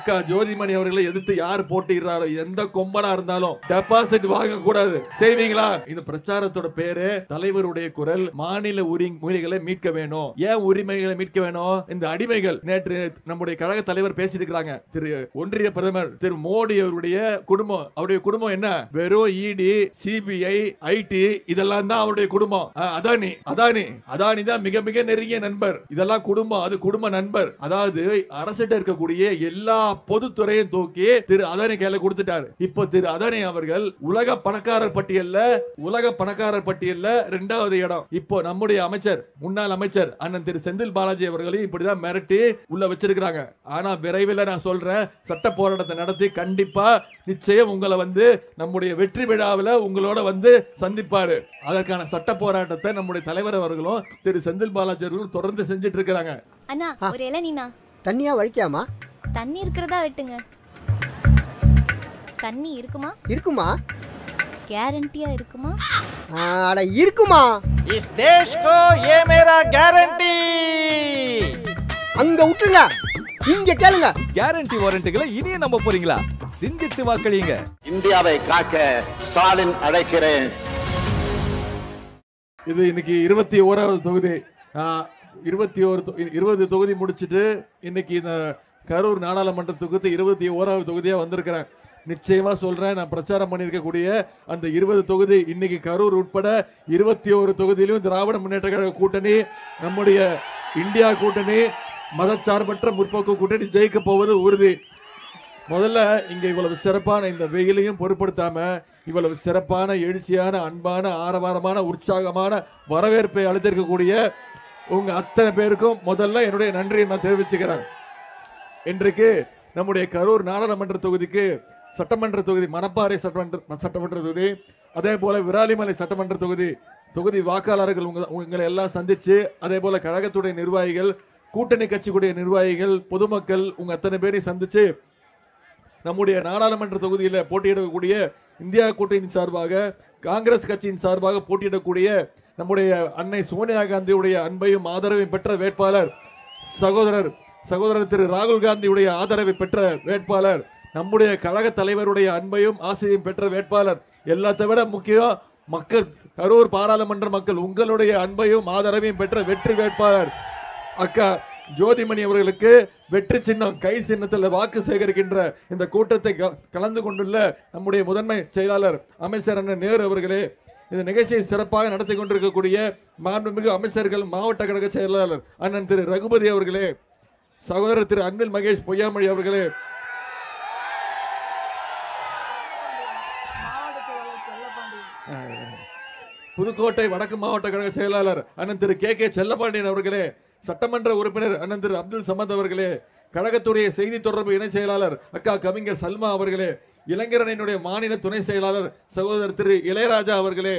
அக்கா ஜோதிமணி அவர்களை எதிர்த்து யார் போட்டிடுறாரோ எந்த கொம்பனா இருந்தாலும் டெபாசிட் வாங்க கூடாது செய்வீங்களா இந்த பிரச்சாரத்தோட பேரு தலைவருடைய குரல் மாநில உரிமைகளை மீட்க வேணும் ஏன் உரிமைகளை மீட்க வேணும் இந்த அடிமைகள் நேற்று நம்முடைய கழக தலைவர் பேசியிருக்கிறாங்க திரு ஒன்றிய பிரதமர் திரு மோடி அவருடைய குடும்பம் அவருடைய குடும்பம் என்ன வெறும் இடி சிபிஐ ஐடி இதெல்லாம் தான் அவருடைய குடும்பம் அஹ், அதானி அதானி அதானி தான் மிக மிக நெருங்கிய நண்பர் இதெல்லாம் குடும்பம் அது குடும்ப நண்பர் அதாவது அரசிட்ட இருக்கக்கூடிய எல்லா பொதுத்துறையும் தூக்கி திரு அதானி கையில கொடுத்துட்டாரு இப்போ திரு அதானி அவர்கள் உலக பணக்காரர் பட்டியல்ல உலக பணக்காரர் பட்டியல்ல இரண்டாவது இடம் இப்போ நம்முடைய அமைச்சர் முன்னாள் அமைச்சர் அண்ணன் திரு செந்தில் பாலாஜி அவர்களையும் இப்படிதான் மிரட்டி உள்ள வச்சிருக்கிறாங்க ஆனா விரைவில் நான் சொல்றேன் சட்ட போராட்டத்தை நடத்தி கண்டிப்பா நிச்சயம் உங்களை வந்து நம்முடைய வெற்றி விழாவில் உங்களோட வந்து சந்திப்பாரு அதற்கான சட்ட போராட்டத்தை நம்முடைய தலைவர் அவர்களும் திரு செந்தில் பாலாஜி அவர்களும் தொடர்ந்து செஞ்சுட்டு இருக்கிறாங்க அண்ணா ஒரு இளநீண்ணா தண்ணியா வழிக்காமா தண்ணி இருக்கிறதா வெட்டுங்க தண்ணி இருக்குமா இருக்குமா கேரண்டியா இருக்குமா ஆ, அட இருக்குமா इस देश को ये मेरा गारंटी அங்க விட்டுருங்க இங்க கேளுங்க கேரண்டி வாரண்டிகளை இனியும் நம்ப போறீங்களா சிந்தித்து வாக்களியுங்க இந்தியாவை காக்க ஸ்டாலின் அழைக்கிறேன் இது இன்னைக்கு இருபத்தி ஓராவது தொகுதி ஆஹ், இருபத்தி ஒரு தொ- இருபது தொகுதி முடிச்சிட்டு இன்னைக்கு இந்த கரூர் நாடாளுமன்ற தொகுதி இருபத்தி ஓராவது தொகுதியா வந்திருக்கிறேன் நிச்சயமா சொல்றேன் நான் பிரச்சாரம் பண்ணியிருக்கக்கூடிய அந்த இருபது தொகுதி இன்னைக்கு கரூர் உட்பட இருபத்தி ஒரு தொகுதியிலும் திராவிட முன்னேற்ற கழக கூட்டணி நம்முடைய இந்தியா கூட்டணி மதச்சார்பற்ற முற்போக்கு கூட்டணி ஜெயிக்க போவது உறுதி முதல்ல இங்க இவ்வளவு சிறப்பான இந்த வெயிலையும் பொருட்படுத்தாம இவ்வளவு சிறப்பான எழுச்சியான அன்பான ஆரவாரமான உற்சாகமான வரவேற்பை அளித்திருக்கக்கூடிய உங்க அத்தனை பேருக்கும் முதல்ல என்னுடைய நன்றியை நான் தெரிவிச்சுக்கிறேன் இன்றைக்கு நம்முடைய கரூர் நாடாளுமன்ற தொகுதிக்கு சட்டமன்ற தொகுதி மணப்பாறை சட்டமன்ற சட்டமன்ற தொகுதி அதே போல விராலிமலை சட்டமன்ற தொகுதி தொகுதி வாக்காளர்கள் உங்க உங்களை எல்லாம் சந்திச்சு அதே போல கழகத்துடைய நிர்வாகிகள் கூட்டணி கட்சிக்குடைய நிர்வாகிகள் பொதுமக்கள் உங்க அத்தனை பேரையும் சந்திச்சு நம்முடைய நாடாளுமன்ற தொகுதியில் போட்டியிடக்கூடிய இந்தியா கூட்டணியின் சார்பாக காங்கிரஸ் கட்சியின் சார்பாக போட்டியிடக்கூடிய நம்முடைய அன்னை சோனியா காந்தியுடைய அன்பையும் ஆதரவையும் பெற்ற வேட்பாளர் சகோதரர் சகோதரர் திரு ராகுல் காந்தியுடைய ஆதரவை பெற்ற வேட்பாளர் நம்முடைய கழக தலைவருடைய அன்பையும் ஆசையும் பெற்ற வேட்பாளர் எல்லாத்தை விட முக்கியம் மக்கள் கரூர் பாராளுமன்ற மக்கள் உங்களுடைய அன்பையும் ஆதரவையும் பெற்ற வெற்றி வேட்பாளர் அக்கா ஜோதிமணி அவர்களுக்கு வெற்றி சின்னம் கை சின்னத்தில் வாக்கு சேகரிக்கின்ற இந்த கூட்டத்தை க- கலந்து கொண்டுள்ள நம்முடைய முதன்மை செயலாளர் அமைச்சர் அண்ணன் நேரு அவர்களே இந்த நிகழ்ச்சியை சிறப்பாக நடத்தி கொண்டிருக்கக்கூடிய மாண்புமிகு அமைச்சர்கள் மாவட்ட கழக செயலாளர் அண்ணன் திரு ரகுபதி அவர்களே சகோதரர் திரு அன்பில் மகேஷ் பொய்யாமொழி அவர்களே புதுக்கோட்டை வடக்கு மாவட்ட கழக செயலாளர் அண்ணன் திரு கே கே செல்லப்பாண்டியன் அவர்களே சட்டமன்ற உறுப்பினர் அண்ணன் திரு அப்துல் சமத் அவர்களே கழகத்துடைய செய்தி தொடர்பு இணை செயலாளர் அக்கா கவிஞர் சல்மா அவர்களே இளைஞரணியினுடைய மாநில துணை செயலாளர் சகோதரர் திரு இளையராஜா அவர்களே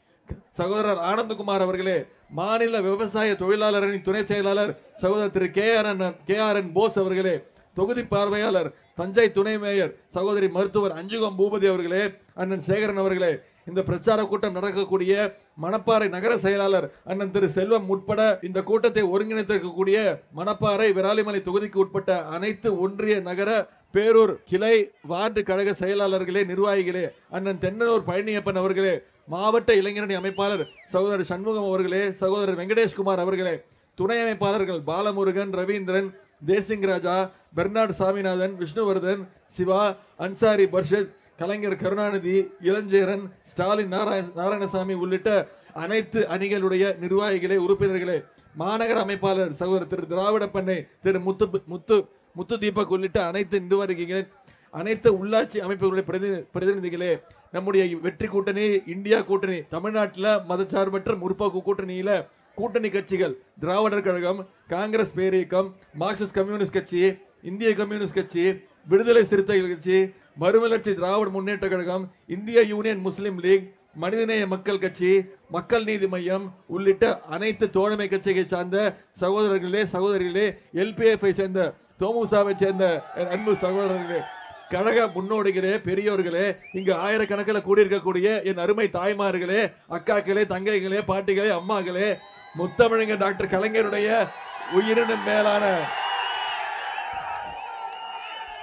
சகோதரர் ஆனந்தகுமார் அவர்களே மாநில விவசாய தொழிலாளரின் துணை செயலாளர் சகோதரர் Thiru K R N K R N Bose அவர்களே தொகுதி பார்வையாளர் தஞ்சை துணை மேயர் சகோதரி மருத்துவர் அஞ்சுகம் பூபதி அவர்களே அண்ணன் சேகரன் அவர்களே இந்த பிரச்சார கூட்டம் நடக்கக்கூடிய மணப்பாறை நகர செயலாளர் அண்ணன் திரு செல்வம் உட்பட இந்த கூட்டத்தை ஒருங்கிணைத்திருக்கக்கூடிய மணப்பாறை விராலிமலை தொகுதிக்கு உட்பட்ட அனைத்து ஒன்றிய நகர பேரூர் கிளை வார்டு கழக செயலாளர்களே நிர்வாகிகளே அண்ணன் தென்னனூர் பழனியப்பன் அவர்களே மாவட்ட இளைஞரணி அமைப்பாளர் சகோதரர் சண்முகம் அவர்களே சகோதரர் வெங்கடேஷ்குமார் அவர்களே துணை அமைப்பாளர்கள் பாலமுருகன் ரவீந்திரன் தேசிங் ராஜா பெர்னாட் சாமிநாதன் விஷ்ணுவர்தன் சிவா அன்சாரி பர்ஷத் கலைஞர் கருணாநிதி இளஞ்சேரன் ஸ்டாலின் நாராய நாராயணசாமி உள்ளிட்ட அனைத்து அணிகளுடைய நிர்வாகிகளே உறுப்பினர்களே மாநகர அமைப்பாளர் சகோதரர் திரு திராவிட பண்ணை திரு முத்து முத்து முத்து தீபக் உள்ளிட்ட அனைத்து நிர்வாகிகளே அனைத்து உள்ளாட்சி அமைப்புகளுடைய பிரதி பிரதிநிதிகளே நம்முடைய வெற்றி கூட்டணி இந்தியா கூட்டணி தமிழ்நாட்டில் மதச்சார்பற்ற முற்போக்கு கூட்டணியில கூட்டணி கட்சிகள் திராவிடர் கழகம் காங்கிரஸ் பேரியக்கம் மார்க்சிஸ்ட் கம்யூனிஸ்ட் கட்சி இந்திய கம்யூனிஸ்ட் கட்சி விடுதலை சிறுத்தைகள் கட்சி மறுமலர்ச்சி திராவிட முன்னேற்ற கழகம் இந்திய யூனியன் முஸ்லீம் லீக் மனிதநேய மக்கள் கட்சி மக்கள் நீதி மையம் உள்ளிட்ட அனைத்து தோழமை கட்சியை சார்ந்த சகோதரர்களே சகோதரிகளே எல்பிஎஃப் சேர்ந்த தோமுசாவை சேர்ந்த என் அன்பு சகோதரர்களே கழக முன்னோடிகளே பெரியோர்களே இங்கு ஆயிரக்கணக்கில் கூடியிருக்கக்கூடிய என் அருமை தாய்மார்களே அக்காக்களே தங்கைகளே பாட்டிகளே அம்மாக்களே முத்தமிழங்க டாக்டர் கலைஞருடைய உயிரினும் மேலான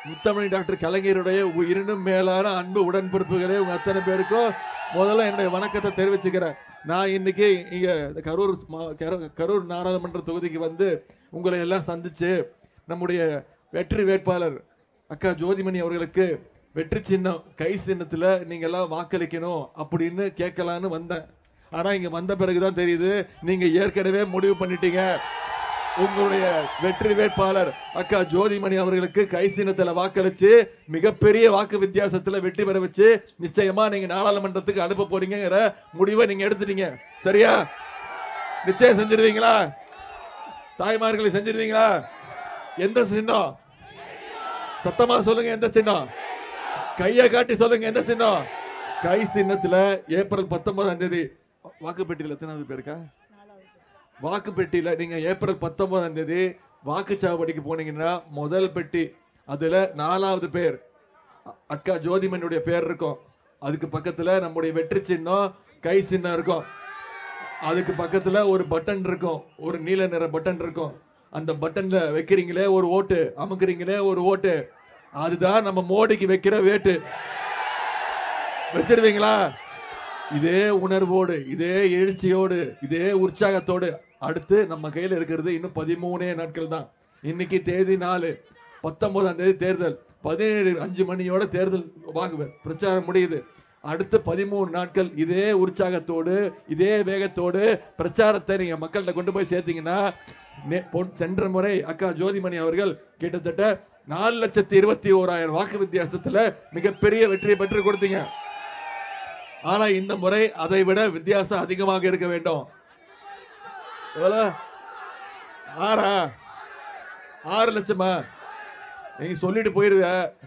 முத்தமிழ் டாக்டர் கலைஞருடைய உயிரினும் மேலான அன்பு உடன்பிறப்புகளே உங்க அத்தனை பேருக்கும் முதல்ல என்னுடைய வணக்கத்தை தெரிவிச்சுக்கிறேன் நான் இன்னைக்கு இங்க இந்த கரூர் மா- கரு- கரூர் நாடாளுமன்ற தொகுதிக்கு வந்து உங்களை எல்லாம் சந்திச்சு நம்முடைய வெற்றி வேட்பாளர் அக்கா ஜோதிமணி அவர்களுக்கு வெற்றி சின்னம் கை சின்னத்துல நீங்க எல்லாம் வாக்களிக்கணும் அப்படின்னு கேட்கலான்னு வந்தேன் ஆனா இங்க வந்த பிறகுதான் தெரியுது நீங்க ஏற்கனவே முடிவு பண்ணிட்டீங்க உங்களுடைய வெற்றி வேட்பாளர் அக்கா ஜோதிமணி அவர்களுக்கு கை சின்னத்துல வாக்களிச்சு மிகப்பெரிய வாக்கு வித்தியாசத்துல வெற்றி பெற வச்சு நிச்சயமா நீங்க நாடாளுமன்றத்துக்கு அனுப்ப போறீங்கிற முடிவை நீங்க எடுத்துட்டீங்க சரியா நிச்சயம் செஞ்சிருவீங்களா தாய்மார்களை செஞ்சிருவீங்களா எந்த சின்னம் சத்தமா சொல்லுங்க எந்த சின்னம் கையை காட்டி சொல்லுங்க எந்த சின்னம் கை சின்னத்துல ஏப்ரல் பத்தொன்பதாம் தேதி வாக்குப்பெட்டியில் எத்தனாவது பேருக்கா வாக்குப்பெட்டியில நீங்க ஏப்ரல் பத்தொன்பதாம் தேதி வாக்குச்சாவடிக்கு போனீங்கன்னா முதல் பெட்டி அதுல நாலாவது பேர் அ- அக்கா ஜோதிமனுடைய பேர் இருக்கும் அதுக்கு பக்கத்துல நம்முடைய வெற்றி சின்னம் கை சின்னம் இருக்கும் அதுக்கு பக்கத்துல ஒரு பட்டன் இருக்கும் ஒரு நீல நிற பட்டன் இருக்கும் அந்த பட்டன்ல வைக்கிறீங்களே ஒரு ஓட்டு அமுக்குறீங்களே ஒரு ஓட்டு அதுதான் நம்ம மோடிக்கு வைக்கிற வேட்டு வச்சிருவீங்களா இதே உணர்வோடு இதே எழுச்சியோடு இதே உற்சாகத்தோடு அடுத்து நம்ம கையில இருக்கிறது இன்னும் பதிமூணே நாட்கள் தான் இன்னைக்கு தேதி நாலு பத்தொன்பதாம் தேதி தேர்தல் பதினேழு அஞ்சு மணியோட தேர்தல் வாக்கு பிரச்சாரம் முடியுது அடுத்து பதிமூணு நாட்கள் இதே உற்சாகத்தோடு இதே வேகத்தோடு பிரச்சாரத்தை நீங்க மக்கள்கிட்ட கொண்டு போய் சேர்த்தீங்கன்னா நே- பொன்- சென்ற முறை அக்கா ஜோதிமணி அவர்கள் கிட்டத்தட்ட நாலு லட்சத்தி இருபத்தி ஓராயிரம் வாக்கு வித்தியாசத்துல மிகப்பெரிய வெற்றியை பெற்று கொடுத்தீங்க ஆனா இந்த முறை அதை விட வித்தியாசம் அதிகமாக இருக்க வேண்டும் எவ்வளவு ஆறா ஆறு லட்சமா நீ சொல்லிட்டு போயிருவ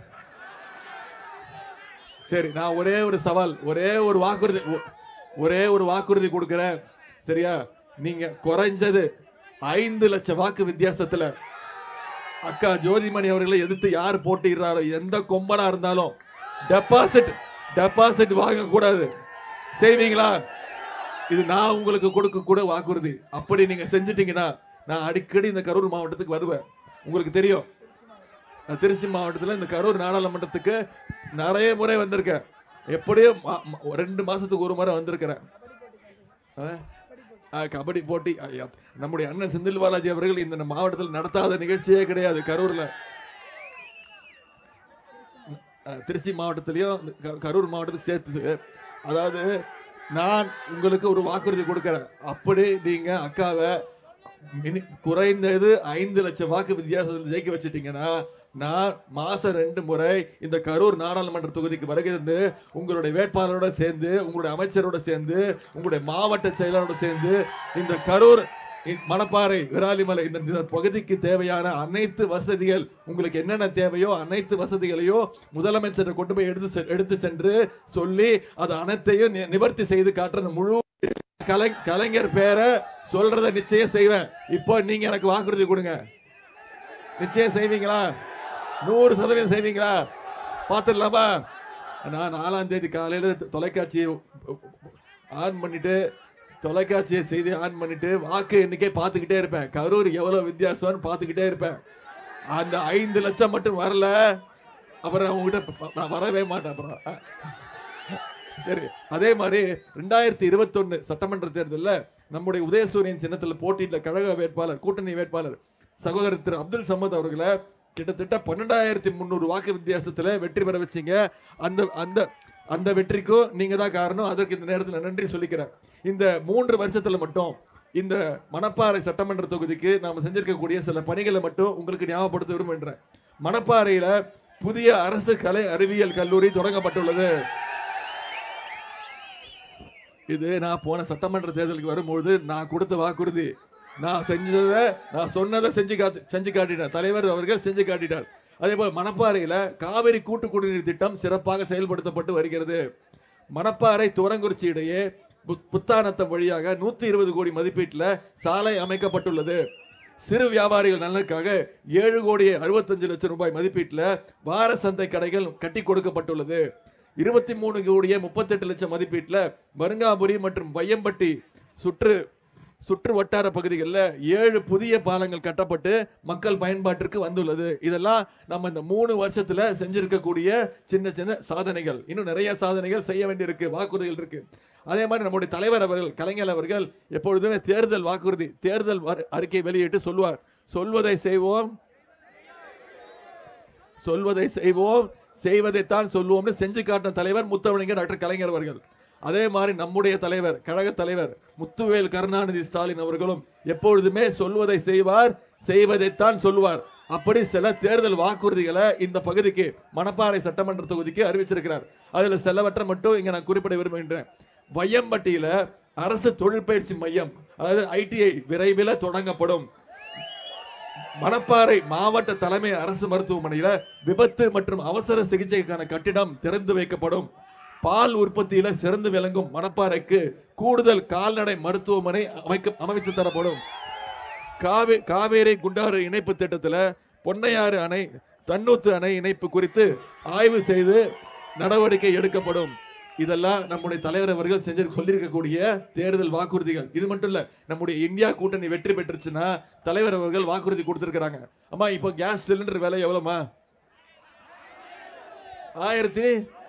சரி நான் ஒரே ஒரு சவால் ஒரே ஒரு வாக்குறுதி ஒ- ஒரே ஒரு வாக்குறுதி கொடுக்கிறேன் சரியா நீங்க குறைஞ்சது ஐந்து லட்சம் வாக்கு வித்தியாசத்துல அக்கா ஜோதிமணி அவர்களை எதிர்த்து யார் போட்டிடுறாரோ எந்த கொம்பனா இருந்தாலும் டெபாசிட் டெபாசிட் வாங்க கூடாது செய்வீங்களா இது நான் உங்களுக்கு கொடுக்க கூட வாக்குறுதி அப்படி நீங்க செஞ்சிட்டீங்கன்னா நான் அடிக்கடி இந்த கரூர் மாவட்டத்துக்கு வருவேன் உங்களுக்கு தெரியும் நான் திருச்சி மாவட்டத்தில் இந்த கரூர் நாடாளுமன்றத்துக்கு நிறைய முறை வந்திருக்கேன் எப்படியும் மா- மா- ரெண்டு மாசத்துக்கு ஒரு முறை வந்திருக்கிறேன் ஆ? ஆ, கபடி போட்டி ஐயா, நம்முடைய அண்ணன் செந்தில் பாலாஜி அவர்கள் இந்த மாவட்டத்தில் நடத்தாத நிகழ்ச்சியே கிடையாது கரூர்ல ஆ, திருச்சி மாவட்டத்திலையும் இந்த க- கரூர் மாவட்டத்துக்கு சேர்த்து அதாவது நான் உங்களுக்கு ஒரு வாக்குறுதி கொடுக்கிறேன் அப்படி நீங்க அக்காவை மினி- குறைந்தது ஐந்து லட்சம் வாக்கு வித்தியாசத்தில் ஜெயிக்க வச்சிட்டீங்கன்னா நான் மாசம் ரெண்டு முறை இந்த கரூர் நாடாளுமன்ற தொகுதிக்கு வருகிறது உங்களுடைய வேட்பாளரோட சேர்ந்து உங்களுடைய அமைச்சரோட சேர்ந்து உங்களுடைய மாவட்ட செயலரோட சேர்ந்து இந்த கரூர் இ- மணப்பாறை விராலிமலை இந்த இந்த பகுதிக்கு தேவையான அனைத்து வசதிகள் உங்களுக்கு என்னென்ன தேவையோ அனைத்து வசதிகளையும் முதலமைச்சரை கொண்டு போய் எடுத்து செ- எடுத்து சென்று சொல்லி அது அனைத்தையும் நி- நிவர்த்தி செய்து காட்டுற அந்த முழு கலை கலைஞர் பேரை சொல்றத நிச்சயம் செய்வேன் இப்போ நீங்க எனக்கு வாக்குறுதி கொடுங்க நிச்சயம் செய்வீங்களா நூறு சதவீதம் செய்வீங்களா பார்த்துடலாமா நான் நாலாம் தேதி காலையில தொலைக்காட்சியை ஆன் பண்ணிட்டு தொலைக்காட்சியை செய்தி ஆன் பண்ணிட்டு வாக்கு எண்ணிக்கை பார்த்துக்கிட்டே இருப்பேன் கரூர் எவ்வளவு வித்தியாசம்னு பார்த்துக்கிட்டே இருப்பேன் அந்த ஐந்து லட்சம் மட்டும் வரல அப்புறம் நான் உங்ககிட்ட நான் வரவே மாட்டேன் அப்புறம் சரி அதே மாதிரி ரெண்டாயிரத்தி இருபத்தொன்னு சட்டமன்ற தேர்தலில் நம்முடைய உதயசூரியன் சின்னத்தில் போட்டியிட்ட கழக வேட்பாளர் கூட்டணி வேட்பாளர் சகோதரர் திரு அப்துல் சமத் அவர்களை கிட்டத்தட்ட பன்னெண்டாயிரத்தி முந்நூறு வாக்கு வித்தியாசத்துல வெற்றி பெற வச்சீங்க அந்த அந்த அந்த வெற்றிக்கும் நீங்க தான் காரணம் அதற்கு இந்த நேரத்தில் நன்றி சொல்லிக்கிறேன் இந்த மூன்று வருஷத்துல மட்டும் இந்த மணப்பாறை சட்டமன்ற தொகுதிக்கு நாம செஞ்சிருக்கக்கூடிய சில பணிகளை மட்டும் உங்களுக்கு ஞாபகப்படுத்த விரும்புகின்றேன் மணப்பாறையில புதிய அரசு கலை அறிவியல் கல்லூரி தொடங்கப்பட்டுள்ளது இது நான் போன சட்டமன்ற தேர்தலுக்கு வரும்பொழுது நான் கொடுத்த வாக்குறுதி நான் செஞ்சதை நான் சொன்னதை செஞ்சு காத்து செஞ்சு காட்டிட்டார் தலைவர் அவர்கள் செஞ்சு காட்டிட்டார் அதே போல் மணப்பாறையில் காவிரி கூட்டு குடிநீர் திட்டம் சிறப்பாக செயல்படுத்தப்பட்டு வருகிறது மணப்பாறை துவரங்குறிச்சி இடையே புத்- புத்தானத்தம் வழியாக நூத்தி இருபது கோடி மதிப்பீட்டில் சாலை அமைக்கப்பட்டுள்ளது சிறு வியாபாரிகள் நலனுக்காக ஏழு கோடியே அறுபத்தஞ்சு லட்சம் ரூபாய் மதிப்பீட்டில் வார சந்தை கடைகள் கட்டி கொடுக்கப்பட்டுள்ளது இருபத்தி மூணு கோடியே முப்பத்தெட்டு லட்சம் மதிப்பீட்டில் வருங்காபுரி மற்றும் வையம்பட்டி சுற்று சுற்று வட்டார பகுதிகளில் ஏழு புதிய பாலங்கள் கட்டப்பட்டு மக்கள் பயன்பாட்டிற்கு வந்துள்ளது இதெல்லாம் நம்ம இந்த மூணு வருஷத்துல செஞ்சிருக்கக்கூடிய சின்ன சின்ன சாதனைகள் இன்னும் நிறைய சாதனைகள் செய்ய வேண்டியிருக்கு வாக்குறுதிகள் இருக்கு அதே மாதிரி நம்முடைய தலைவர் அவர்கள் கலைஞர் அவர்கள் எப்பொழுதுமே தேர்தல் வாக்குறுதி தேர்தல் வர- அறிக்கை வெளியிட்டு சொல்வார் சொல்வதை செய்வோம் சொல்வதை செய்வோம் செய்வதைத்தான் சொல்லுவோம்னு செஞ்சு காட்டின தலைவர் முத்தமிழர் டாக்டர் கலைஞர் அவர்கள் அதே மாதிரி நம்முடைய தலைவர் கழக தலைவர் முத்துவேல் கருணாநிதி ஸ்டாலின் அவர்களும் எப்பொழுதுமே சொல்வதை செய்வார் செய்வதைத்தான் சொல்லுவார் அப்படி சில தேர்தல் வாக்குறுதிகளை இந்த பகுதிக்கு மணப்பாறை சட்டமன்ற தொகுதிக்கு அறிவிச்சிருக்கிறார் அதுல சிலவற்றை மட்டும் இங்க நான் குறிப்பிட விரும்புகின்றேன் வையம்பட்டியில அரசு தொழிற்பயிற்சி மையம் அதாவது ஐடிஐ விரைவில் தொடங்கப்படும் மணப்பாறை மாவட்ட தலைமை அரசு மருத்துவமனையில விபத்து மற்றும் அவசர சிகிச்சைக்கான கட்டிடம் திறந்து வைக்கப்படும் பால் உற்பத்தியில சிறந்து விளங்கும் மணப்பாறைக்கு கூடுதல் கால்நடை மருத்துவமனை அமைக்க அமைத்து தரப்படும் காவே காவேரி குண்டாறு இணைப்பு திட்டத்துல பொன்னையாறு அணை தன்னூத்து அணை இணைப்பு குறித்து ஆய்வு செய்து நடவடிக்கை எடுக்கப்படும் இதெல்லாம் நம்முடைய தலைவர் அவர்கள் செஞ்சு சொல்லியிருக்கக்கூடிய தேர்தல் வாக்குறுதிகள் இது மட்டும் இல்ல நம்முடைய இந்தியா கூட்டணி வெற்றி பெற்றுச்சுன்னா தலைவர் அவர்கள் வாக்குறுதி கொடுத்திருக்கிறாங்க அம்மா இப்போ கேஸ் சிலிண்டர் விலை எவ்வளவுமா ஆயிரத்தி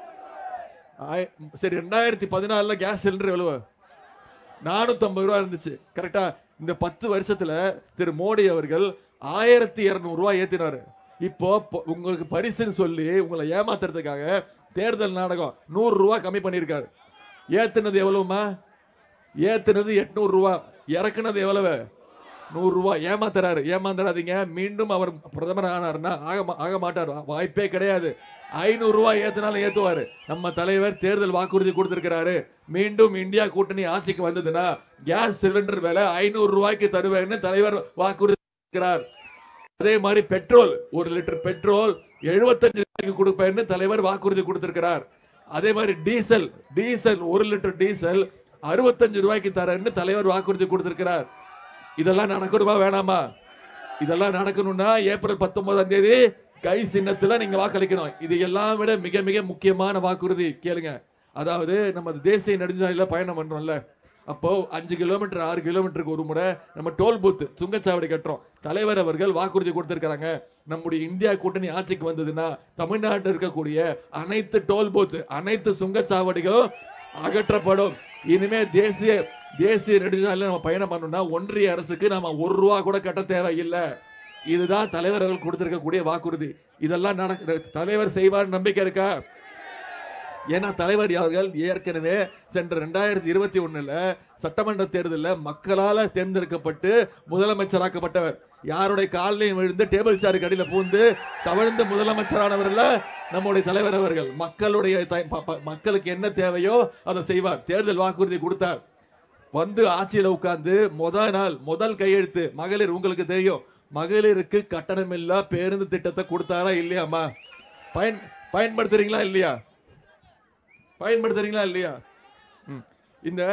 ஆய- சரி ரெண்டாயிரத்தி பதினாலுல கேஸ் சிலிண்டர் எவ்வளவு நானூத்தி ஐம்பது ரூபா இருந்துச்சு கரெக்டா இந்த பத்து வருஷத்துல திரு மோடி அவர்கள் ஆயிரத்தி இருநூறு ரூபாய் ஏத்தினாரு இப்போ பொ- உங்களுக்கு பரிசுன்னு சொல்லி உங்களை ஏமாத்துறதுக்காக தேர்தல் நாடகம் நூறு ரூபாய் கம்மி பண்ணியிருக்காரு ஏத்துனது எவ்வளவுமா ஏத்துனது எட்நூறு ரூபா இறக்குனது எவ்வளவு நூறு ரூபாய் ஏமாத்துறாரு ஏமாந்துறாதீங்க மீண்டும் அவர் பிரதமர் ஆனாருன்னா ஆக மா- ஆக மாட்டார் வாய்ப்பே கிடையாது ஐநூறு ரூபாய் ஏத்துனாலும் ஏத்துவாரு நம்ம தலைவர் தேர்தல் வாக்குறுதி கொடுத்திருக்கிறாரு மீண்டும் இந்தியா கூட்டணி ஆட்சிக்கு வந்ததுன்னா கேஸ் சிலிண்டர் விலை ஐநூறு ரூபாய்க்கு தருவேன்னு தலைவர் வாக்குறுதி இருக்கிறார் அதே மாதிரி பெட்ரோல் ஒரு லிட்டர் பெட்ரோல் 75 ரூபாய்க்கு கொடுப்பேன்னு தலைவர் வாக்குறுதி கொடுத்திருக்கிறார் அதே மாதிரி டீசல் டீசல் ஒரு லிட்டர் டீசல் அறுபத்தஞ்சு ரூபாய்க்கு தரேன்னு தலைவர் வாக்குறுதி கொடுத்திருக்கிறார் இதெல்லாம் நடக்கணுமா வேணாமா இதெல்லாம் நடக்கணும்னா ஏப்ரல் பத்தொன்பதாம் தேதி கை சின்னத்துல நீங்க வாக்களிக்கணும் இது எல்லாம் விட மிக மிக முக்கியமான வாக்குறுதி கேளுங்க அதாவது நம்ம தேசிய நெடுஞ்சாலையில பயணம் பண்றோம்ல அப்போ அஞ்சு கிலோமீட்டர் ஆறு கிலோமீட்டருக்கு ஒரு முறை நம்ம டோல் பூத் சுங்கச்சாவடி கட்டுறோம் தலைவர் அவர்கள் வாக்குறுதி கொடுத்திருக்காங்க நம்முடைய இந்தியா கூட்டணி ஆட்சிக்கு வந்ததுன்னா தமிழ்நாட்டில் இருக்கக்கூடிய அனைத்து டோல் பூத் அனைத்து சுங்கச்சாவடிகளும் அகற்றப்படும் இனிமே தேசிய தேசிய நெடுஞ்சாலையில நம்ம பயணம் பண்ணணும்னா ஒன்றிய அரசுக்கு நாம ஒரு ரூபா கூட கட்ட தேவையில்லை இதுதான் தலைவர் அவர்கள் கொடுத்திருக்கக்கூடிய வாக்குறுதி இதெல்லாம் நடக்க தலைவர் செய்வார் நம்பிக்கை இருக்கா ஏன்னா தலைவர் அவர்கள் ஏற்கனவே சென்ற ரெண்டாயிரத்தி இருபத்தி ஒண்ணுல சட்டமன்ற தேர்தலில் மக்களால தேர்ந்தெடுக்கப்பட்டு முதலமைச்சராக்கப்பட்டவர் யாருடைய காலையும் விழுந்து டேபிள் சேருக்கு அடியில பூந்து தவழ்ந்து முதலமைச்சரானவர்ல நம்முடைய தலைவர் அவர்கள் மக்களுடைய த- ப- ப- மக்களுக்கு என்ன தேவையோ அதை செய்வார் தேர்தல் வாக்குறுதி கொடுத்தார் வந்து ஆட்சியில உட்கார்ந்து முதல் நாள் முதல் கையெழுத்து மகளிர் உங்களுக்கு தெரியும் மகளிருக்கு கட்டணமில்லா பேருந்து திட்டத்தை கொடுத்தாரா இல்லையாம்மா பயன் பயன்படுத்துறீங்களா இல்லையா பயன்படுத்துறீங்களா இல்லையா ம். இந்த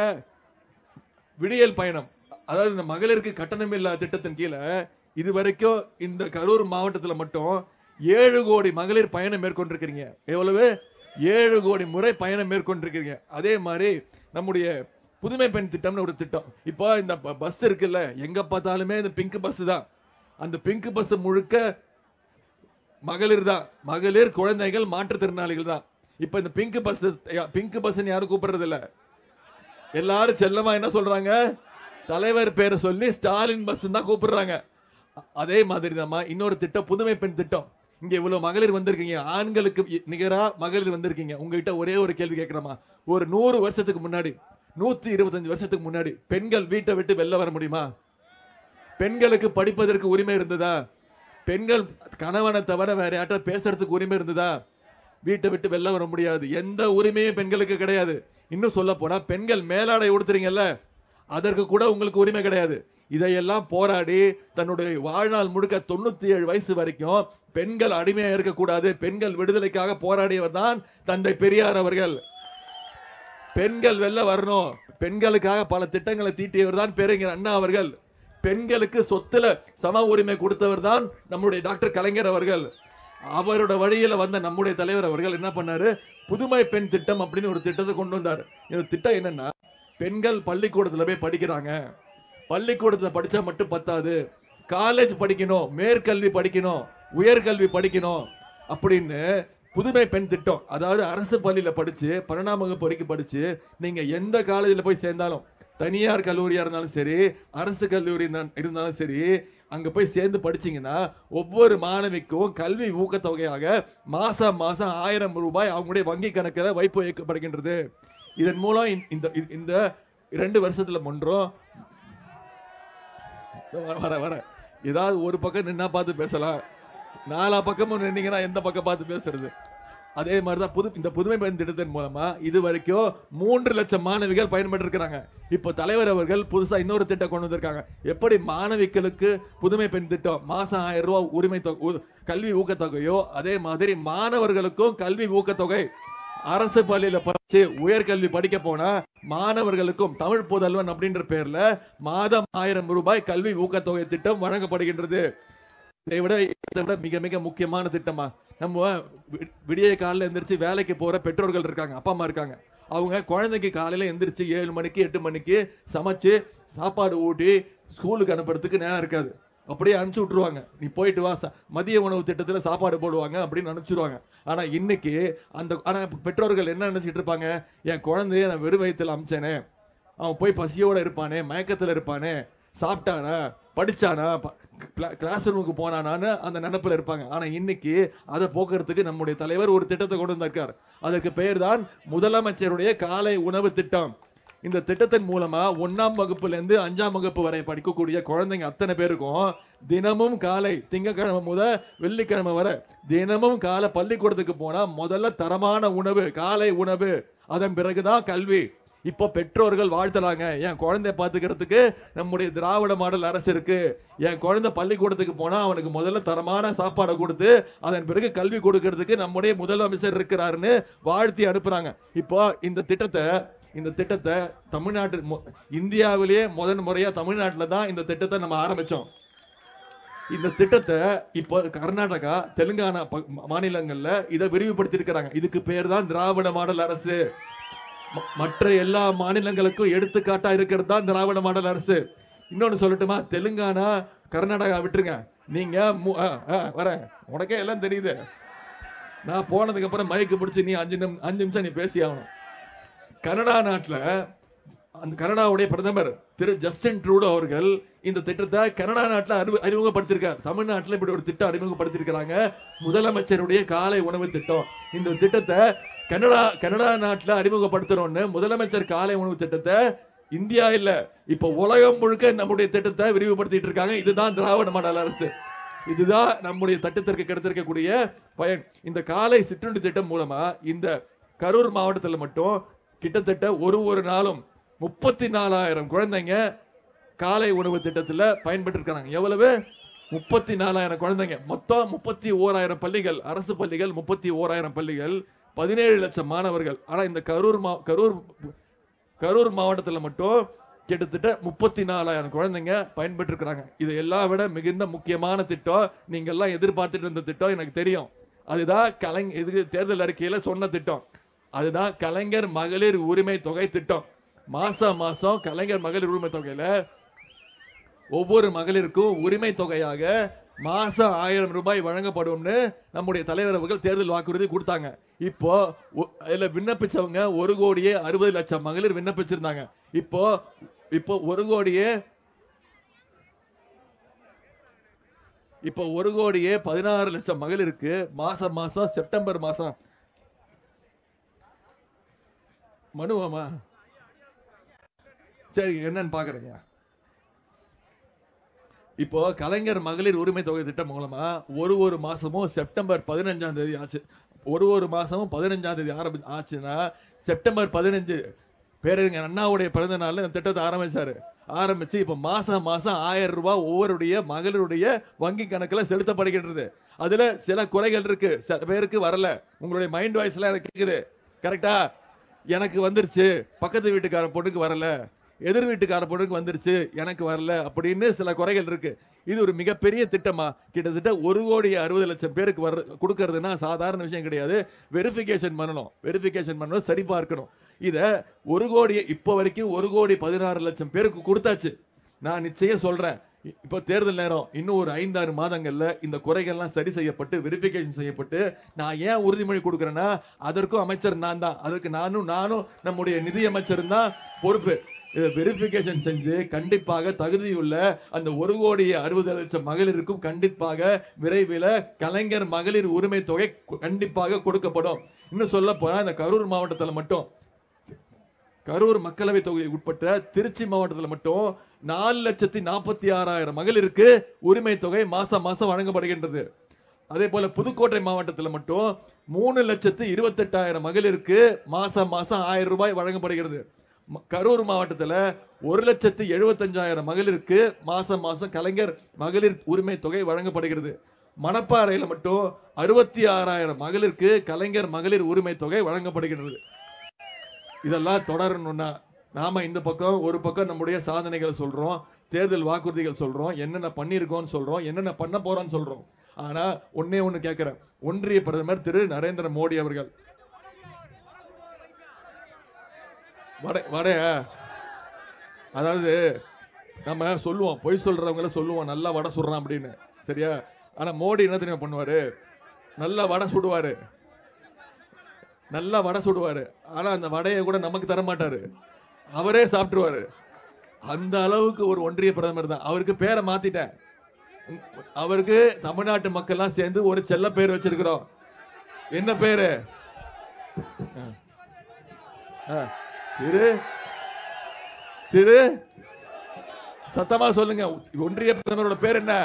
விடியல் பயணம் அதாவது இந்த மகளிருக்கு கட்டணமில்லா திட்டத்தின் கீழே இது வரைக்கும் இந்த கரூர் மாவட்டத்துல மட்டும் ஏழு கோடி மகளிர் பயணம் மேற்கொண்டிருக்கிறீங்க எவ்வளவு ஏழு கோடி முறை பயணம் மேற்கொண்டிருக்கிறீங்க அதே மாதிரி நம்முடைய புதுமை பெண் திட்டம்னு ஒரு திட்டம் இப்போ இந்த ப- பஸ் இருக்குல்ல எங்க பார்த்தாலுமே இந்த பிங்க் பஸ் தான் அந்த பிங்க் பஸ் முழுக்க மகளிர் தான் மகளிர் குழந்தைகள் மாற்றுத்திறனாளிகள் தான் இப்ப இந்த பிங்க் பஸ் பிங்க் பஸ் யாரும் கூப்பிடுறது இல்ல எல்லாரும் செல்லமா என்ன சொல்றாங்க தலைவர் பேரை சொல்லி ஸ்டாலின் பஸ் தான் கூப்பிடுறாங்க அ- அதே மாதிரி தான்மா இன்னொரு திட்டம் புதுமை பெண் திட்டம் இங்க இவ்வளவு மகளிர் வந்திருக்கீங்க ஆண்களுக்கு இ- நிகரா மகளிர் வந்திருக்கீங்க உங்ககிட்ட ஒரே ஒரு கேள்வி கேட்கிறோமா ஒரு நூறு வருஷத்துக்கு முன்னாடி நூத்தி இருபத்தஞ்சு வருஷத்துக்கு முன்னாடி பெண்கள் வீட்டை விட்டு வெளில வர முடியுமா பெண்களுக்கு படிப்பதற்கு உரிமை இருந்ததா பெண்கள் கணவனை தவிர வேற யார்ட்ட பேசுறதுக்கு உரிமை இருந்ததா வீட்டை விட்டு வெளில வர முடியாது எந்த உரிமையும் பெண்களுக்கு கிடையாது இன்னும் சொல்ல போனா பெண்கள் மேலாடை உடுத்துறீங்கல்ல அதற்கு கூட உங்களுக்கு உரிமை கிடையாது இதையெல்லாம் போராடி தன்னுடைய வாழ்நாள் முழுக்க தொண்ணூத்தி ஏழு வயசு வரைக்கும் பெண்கள் அடிமையா இருக்கக்கூடாது பெண்கள் விடுதலைக்காக போராடியவர் தான் தந்தை பெரியார் அவர்கள் பெண்கள் வெளில வரணும் பெண்களுக்காக பல திட்டங்களை தீட்டியவர் தான் பேரறிஞர் அண்ணா அவர்கள் பெண்களுக்கு சொத்துல சம உரிமை கொடுத்தவர் தான் நம்முடைய டாக்டர் கலைஞர் அவர்கள் அவரோட வழியில வந்த நம்முடைய தலைவர் அவர்கள் என்ன பண்ணாரு புதுமை பெண் திட்டம் அப்படின்னு ஒரு திட்டத்தை கொண்டு வந்தார் இந்த திட்டம் என்னன்னா பெண்கள் பள்ளிக்கூடத்துல போய் படிக்கிறாங்க பள்ளிக்கூடத்துல படிச்சா மட்டும் பத்தாது காலேஜ் படிக்கணும் மேற்கல்வி படிக்கணும் உயர்கல்வி படிக்கணும் அப்படின்னு புதுமை பெண் திட்டம் அதாவது அரசு பள்ளியில படிச்சு பன்னெண்டாம் வகுப்பு வரைக்கும் படிச்சு நீங்க எந்த காலேஜில் போய் சேர்ந்தாலும் தனியார் கல்லூரியா இருந்தாலும் சரி அரசு கல்லூரி இருந்தா- இருந்தாலும் சரி அங்க போய் சேர்ந்து படிச்சீங்கன்னா ஒவ்வொரு மாணவிக்கும் கல்வி ஊக்கத்தொகையாக மாசம் மாசம் ஆயிரம் ரூபாய் அவங்களுடைய வங்கி கணக்கில் வைப்பு வைக்கப்படுகின்றது இதன் மூலம் இந்த- இந்த இந்த இரண்டு வருஷத்துல ஒன்றும் வர வர வர ஏதாவது ஒரு பக்கம் நின்னா பார்த்து பேசலாம் நாலா பக்கமும் நின்னீங்கன்னா எந்த பக்கம் பார்த்து பேசுறது அதே மாதிரி தான் புது இந்த புதுமை பெண் திட்டத்தின் மூலமா இது வரைக்கும் மூன்று லட்சம் மாணவிகள் பயன்பட்டு இருக்கிறாங்க இப்போ தலைவர் அவர்கள் புதுசா இன்னொரு திட்டம் கொண்டு வந்திருக்காங்க எப்படி மாணவிகளுக்கு புதுமை பெண் திட்டம் மாசம் ஆயிரம் ரூபாய் உரிமை தொகை ஊ- கல்வி ஊக்கத்தொகையோ அதே மாதிரி மாணவர்களுக்கும் கல்வி ஊக்கத்தொகை அரசு பள்ளியில படிச்சு உயர்கல்வி படிக்க போனா மாணவர்களுக்கும் தமிழ் புதல்வன் அப்படின்ற பேர்ல மாதம் ஆயிரம் ரூபாய் கல்வி ஊக்கத்தொகை திட்டம் வழங்கப்படுகின்றது இதை விட இதை விட மிக மிக முக்கியமான திட்டமா நம்ம வி- விடிய காலையில எந்திரிச்சு வேலைக்கு போற பெற்றோர்கள் இருக்காங்க அப்பா அம்மா இருக்காங்க அவங்க குழந்தைக்கு காலையில எந்திரிச்சு ஏழு மணிக்கு எட்டு மணிக்கு சமைச்சு சாப்பாடு ஊட்டி ஸ்கூலுக்கு அனுப்புறதுக்கு நேரம் இருக்காது அப்படியே அனுப்பிச்சு விட்டுருவாங்க நீ போயிட்டு வா ச- மதிய உணவு திட்டத்துல சாப்பாடு போடுவாங்க அப்படின்னு அனுப்பிச்சிடுவாங்க ஆனா இன்னைக்கு அந்த ஆனா பெற்றோர்கள் என்ன நினைச்சிட்டு இருப்பாங்க என் குழந்தைய நான் வெறும் வயித்துல அமிச்சேனே அவன் போய் பசியோட இருப்பானே மயக்கத்துல இருப்பானே சாப்பிட்டானா படிச்சானா கிளாஸ் ரூமுக்கு போனானான்னு அந்த நினைப்புல இருப்பாங்க ஆனா இன்னைக்கு அதை போக்குறதுக்கு நம்முடைய தலைவர் ஒரு திட்டத்தை கொண்டு வந்திருக்கார் அதற்கு பெயர் தான் முதலமைச்சருடைய காலை உணவு திட்டம் இந்த திட்டத்தின் மூலமா ஒன்னாம் வகுப்புல இருந்து அஞ்சாம் வகுப்பு வரை படிக்கக்கூடிய குழந்தைங்க அத்தனை பேருக்கும் தினமும் காலை திங்கக்கிழமை முத வெள்ளிக்கிழமை வரை தினமும் காலை பள்ளிக்கூடத்துக்கு போனா முதல்ல தரமான உணவு காலை உணவு அதன் பிறகுதான் கல்வி இப்போ பெற்றோர்கள் வாழ்த்தலாங்க என் குழந்தைய பாத்துக்கிறதுக்கு நம்முடைய திராவிட மாடல் அரசு இருக்கு என் குழந்தை பள்ளிக்கூடத்துக்கு போனா அவனுக்கு முதல்ல தரமான சாப்பாடை கொடுத்து அதன் பிறகு கல்வி கொடுக்கறதுக்கு நம்முடைய முதலமைச்சர் இருக்கிறாருன்னு வாழ்த்தி அனுப்புறாங்க இப்போ இந்த திட்டத்தை இந்த திட்டத்தை தமிழ்நாட்டு மு- இந்தியாவிலேயே முதன் முறையா தமிழ்நாட்டுல தான் இந்த திட்டத்தை நம்ம ஆரம்பிச்சோம் இந்த திட்டத்தை இப்போ கர்நாடகா தெலுங்கானா ப- மாநிலங்கள்ல இதை விரிவுபடுத்தி இருக்கிறாங்க இதுக்கு பேர் தான் திராவிட மாடல் அரசு ம- மற்ற எல்லா மாநிலங்களுக்கும் எடுத்துக்காட்டா இருக்கிறது தான் திராவிட மாடல் அரசு இன்னொன்னு சொல்லட்டுமா தெலுங்கானா கர்நாடகா விட்டுருங்க நீங்க மு- ஆ, ஆ, வரேன் உனக்கே எல்லாம் தெரியுது நான் போனதுக்கு அப்புறம் மைக்கு பிடிச்சி நீ அஞ்சு நிமி அஞ்சு நிமிஷம் நீ பேசி ஆகணும் கனடா நாட்டுல அந்த கனடாவுடைய பிரதமர் திரு ஜஸ்டின் ட்ரூடோ அவர்கள் இந்த திட்டத்தை கனடா நாட்டுல அறிவு அறிமுகப்படுத்தியிருக்கார் தமிழ்நாட்டுல இப்படி ஒரு திட்டம் அறிமுகப்படுத்தியிருக்கிறாங்க முதலமைச்சருடைய காலை உணவு திட்டம் இந்த திட்டத்தை கனடா கனடா நாட்டுல அறிமுகப்படுத்துறோம்னு முதலமைச்சர் காலை உணவு திட்டத்தை இந்தியா இல்ல இப்ப உலகம் முழுக்க நம்முடைய திட்டத்தை விரிவுபடுத்திட்டு இருக்காங்க இதுதான் திராவிட மாடல் அரசு இதுதான் நம்முடைய திட்டத்திற்கு கிடைத்திருக்கக்கூடிய பயன் இந்த காலை சிற்றுண்டி திட்டம் மூலமா இந்த கரூர் மாவட்டத்தில் மட்டும் கிட்டத்தட்ட ஒரு ஒரு நாளும் முப்பத்தி நாலாயிரம் குழந்தைங்க காலை உணவு திட்டத்தில் பயன்பட்டு இருக்காங்க எவ்வளவு முப்பத்தி நாலாயிரம் குழந்தைங்க மொத்தம் முப்பத்தி ஓராயிரம் பள்ளிகள் அரசு பள்ளிகள் முப்பத்தி ஓராயிரம் பள்ளிகள் பதினேழு லட்சம் மாணவர்கள் ஆனா இந்த கரூர் மா கரூர் கரூர் மாவட்டத்தில் மட்டும் கிட்டத்தட்ட முப்பத்தி நாலாயிரம் குழந்தைங்க பயன்பட்டு இருக்கிறாங்க இது எல்லாம் விட மிகுந்த முக்கியமான திட்டம் நீங்க எல்லாம் எதிர்பார்த்துட்டு இருந்த திட்டம் எனக்கு தெரியும் அதுதான் கலைஞர் இது தேர்தல் அறிக்கையில சொன்ன திட்டம் அதுதான் கலைஞர் மகளிர் உரிமை தொகை திட்டம் மாசம் மாசம் கலைஞர் மகளிர் உரிமை தொகையில ஒவ்வொரு மகளிருக்கும் உரிமை தொகையாக மாசம் ஆயிரம் ரூபாய் வழங்கப்படும்னு நம்முடைய தலைவர் அவர்கள் தேர்தல் வாக்குறுதி கொடுத்தாங்க இப்போ ஒ- இதுல விண்ணப்பிச்சவங்க ஒரு கோடியே அறுபது லட்சம் மகளிர் விண்ணப்பிச்சிருந்தாங்க இப்போ இப்போ ஒரு கோடியே இப்போ ஒரு கோடியே பதினாறு லட்சம் மகளிருக்கு மாசம் மாசம் செப்டம்பர் மாசம் மனுவாமா சரி என்னன்னு பாக்குறீங்க இப்போ கலைஞர் மகளிர் உரிமை தொகை திட்டம் மூலமா ஒரு ஒரு மாசமும் செப்டம்பர் பதினஞ்சாம் தேதி ஆச்சு ஒரு ஒரு மாசமும் பதினஞ்சாம் தேதி ஆரம்பி ஆச்சுன்னா செப்டம்பர் பதினஞ்சு பேரறிஞர் அண்ணாவுடைய பிறந்த நாள்ல இந்த திட்டத்தை ஆரம்பிச்சாரு ஆரம்பிச்சு இப்ப மாசம் மாசம் ஆயிரம் ரூபாய் ஒவ்வொருடைய மகளிருடைய வங்கி கணக்குல செலுத்தப்படுகின்றது அதுல சில குறைகள் இருக்கு சில பேருக்கு வரல உங்களுடைய மைண்ட் வாய்ஸ் எல்லாம் எனக்கு கேக்குது கரெக்டா எனக்கு வந்துருச்சு பக்கத்து வீட்டுக்கார பொண்ணுக்கு வரல எதிர் வீட்டுக்கார பொண்ணுக்கு வந்துருச்சு எனக்கு வரல அப்படின்னு சில குறைகள் இருக்கு இது ஒரு மிகப்பெரிய திட்டமா கிட்டத்தட்ட ஒரு கோடி அறுபது லட்சம் பேருக்கு வர கொடுக்கறதுன்னா சாதாரண விஷயம் கிடையாது வெரிஃபிகேஷன் பண்ணணும் வெரிஃபிகேஷன் பண்ணணும் சரி பார்க்கணும் இத ஒரு கோடி இப்போ வரைக்கும் ஒரு கோடி பதினாறு லட்சம் பேருக்கு கொடுத்தாச்சு நான் நிச்சயம் சொல்றேன் இ- இப்போ தேர்தல் நேரம் இன்னும் ஒரு ஐந்தாறு மாதங்கள்ல இந்த குறைகள்லாம் சரி செய்யப்பட்டு வெரிஃபிகேஷன் செய்யப்பட்டு நான் ஏன் உறுதிமொழி கொடுக்குறேன்னா அதற்கும் அமைச்சர் நான் தான் அதற்கு நானும் நானும் நம்முடைய நிதியமைச்சரும் தான் பொறுப்பு இதை வெரிஃபிகேஷன் செஞ்சு கண்டிப்பாக தகுதியுள்ள அந்த ஒரு கோடி அறுபது லட்சம் மகளிருக்கும் கண்டிப்பாக விரைவில் கலைஞர் மகளிர் உரிமை தொகை கு- கண்டிப்பாக கொடுக்கப்படும் இன்னும் சொல்ல போனா இந்த கரூர் மாவட்டத்தில் மட்டும் கரூர் மக்களவை தொகுதி உட்பட்ட திருச்சி மாவட்டத்தில் மட்டும் நாலு லட்சத்தி நாற்பத்தி ஆறாயிரம் மகளிருக்கு உரிமை தொகை மாசம் மாசம் வழங்கப்படுகின்றது அதே போல புதுக்கோட்டை மாவட்டத்தில் மட்டும் மூணு லட்சத்து இருபத்தெட்டாயிரம் மகளிருக்கு மாசம் மாசம் ஆயிரம் ரூபாய் வழங்கப்படுகிறது ம- கரூர் மாவட்டத்தில் ஒரு லட்சத்து எழுபத்தஞ்சாயிரம் மகளிருக்கு மாசம் மாசம் கலைஞர் மகளிர் உரிமை தொகை வழங்கப்படுகிறது மணப்பாறையில் மட்டும் அறுபத்தி ஆறாயிரம் மகளிருக்கு கலைஞர் மகளிர் உரிமை தொகை வழங்கப்படுகிறது இதெல்லாம் தொடரணும்னா நாம இந்த பக்கம் ஒரு பக்கம் நம்முடைய சாதனைகளை சொல்றோம் தேர்தல் வாக்குறுதிகள் சொல்றோம் என்னென்ன பண்ணியிருக்கோம்னு சொல்றோம் என்னென்ன பண்ண போறோம்னு சொல்றோம் ஆனா ஒண்ணே ஒண்ணு கேட்கிறேன் ஒன்றிய பிரதமர் திரு நரேந்திர மோடி அவர்கள் வடை வடைய அதாவது நம்ம சொல்லுவோம் பொய் சொல்றவங்கள சொல்லுவோம் நல்லா வடை சுடுறான் அப்படின்னு சரியா ஆனா மோடி என்ன தெரியுமா பண்ணுவாரு நல்லா வடை சுடுவாரு நல்லா வடை சுடுவாரு ஆனா அந்த வடையை கூட நமக்கு தர மாட்டாரு அவரே சாப்பிட்டுருவாரு அந்த அளவுக்கு ஒரு ஒன்றிய பிரதமர் தான் அவருக்கு பேரை மாத்திட்டேன் உம், அவருக்கு தமிழ்நாட்டு மக்கள்லாம் சேர்ந்து ஒரு செல்ல பேர் வச்சிருக்கிறோம் என்ன பேரு ஆ. ஆ. திரு திரு சத்தமா சொல்லுங்க ஒன்றிய பிரதமரோட பேர் என்ன